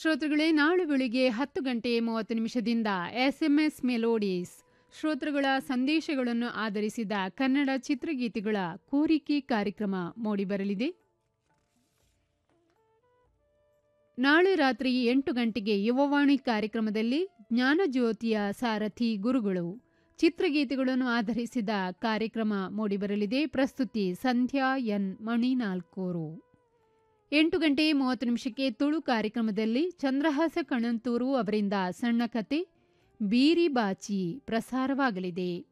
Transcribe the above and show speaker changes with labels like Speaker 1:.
Speaker 1: ಶ್ರೋತೃಗಳೇ ನಾಳೆ ಬೆಳಿಗ್ಗೆ ಹತ್ತು ಗಂಟೆ ಮೂವತ್ತು ನಿಮಿಷದಿಂದ ಎಸ್ಎಂಎಸ್ ಮೆಲೋಡೀಸ್ ಶ್ರೋತೃಗಳ ಸಂದೇಶಗಳನ್ನು ಆಧರಿಸಿದ ಕನ್ನಡ ಚಿತ್ರಗೀತೆಗಳ ಕೋರಿಕೆ ಕಾರ್ಯಕ್ರಮ ಮೂಡಿಬರಲಿದೆ ನಾಳೆ ರಾತ್ರಿ ಎಂಟು ಗಂಟೆಗೆ ಯುವವಾಣಿ ಕಾರ್ಯಕ್ರಮದಲ್ಲಿ ಜ್ಞಾನಜ್ಯೋತಿಯ ಸಾರಥಿ ಗುರುಗಳು ಚಿತ್ರಗೀತೆಗಳನ್ನು ಆಧರಿಸಿದ ಕಾರ್ಯಕ್ರಮ ಮೂಡಿಬರಲಿದೆ ಪ್ರಸ್ತುತಿ ಸಂಧ್ಯಾ ಎನ್ ಮಣಿನಾಲ್ಕೂರು ಎಂಟು ಗಂಟೆ ಮೂವತ್ತು ನಿಮಿಷಕ್ಕೆ ತುಳು ಕಾರ್ಯಕ್ರಮದಲ್ಲಿ ಚಂದ್ರಹಾಸ ಕಣಂತೂರು ಅವರಿಂದ ಸಣ್ಣ ಕತೆ ಬೀರಿ ಬಾಚಿ ಪ್ರಸಾರವಾಗಲಿದೆ